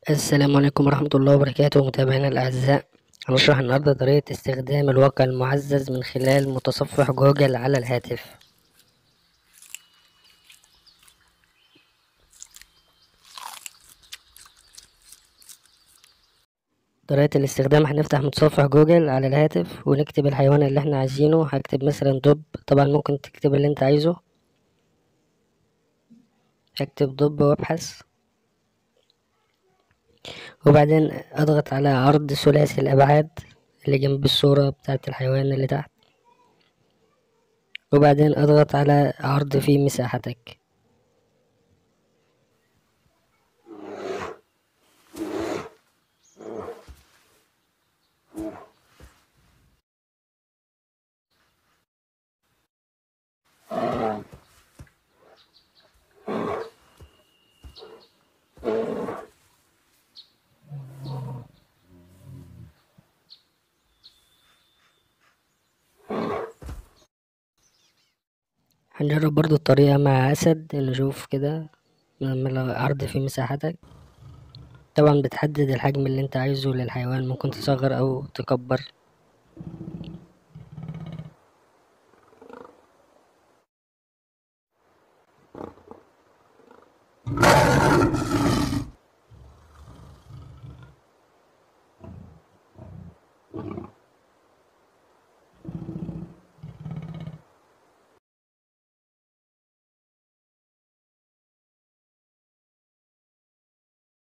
السلام عليكم ورحمة الله وبركاته متابعينا الأعزاء هنشرح النهاردة طريقة استخدام الواقع المعزز من خلال متصفح جوجل على الهاتف طريقة الاستخدام هنفتح متصفح جوجل على الهاتف ونكتب الحيوان اللي احنا عايزينه هكتب مثلا دب طبعا ممكن تكتب اللي انت عايزه هكتب دب وابحث وبعدين اضغط على عرض ثلاثي الابعاد اللي جنب الصورة بتاعت الحيوان اللي تحت وبعدين اضغط على عرض في مساحتك هنجرب برضو الطريقة مع أسد نشوف كده لما عرض في مساحتك طبعا بتحدد الحجم اللي انت عايزه للحيوان ممكن تصغر أو تكبر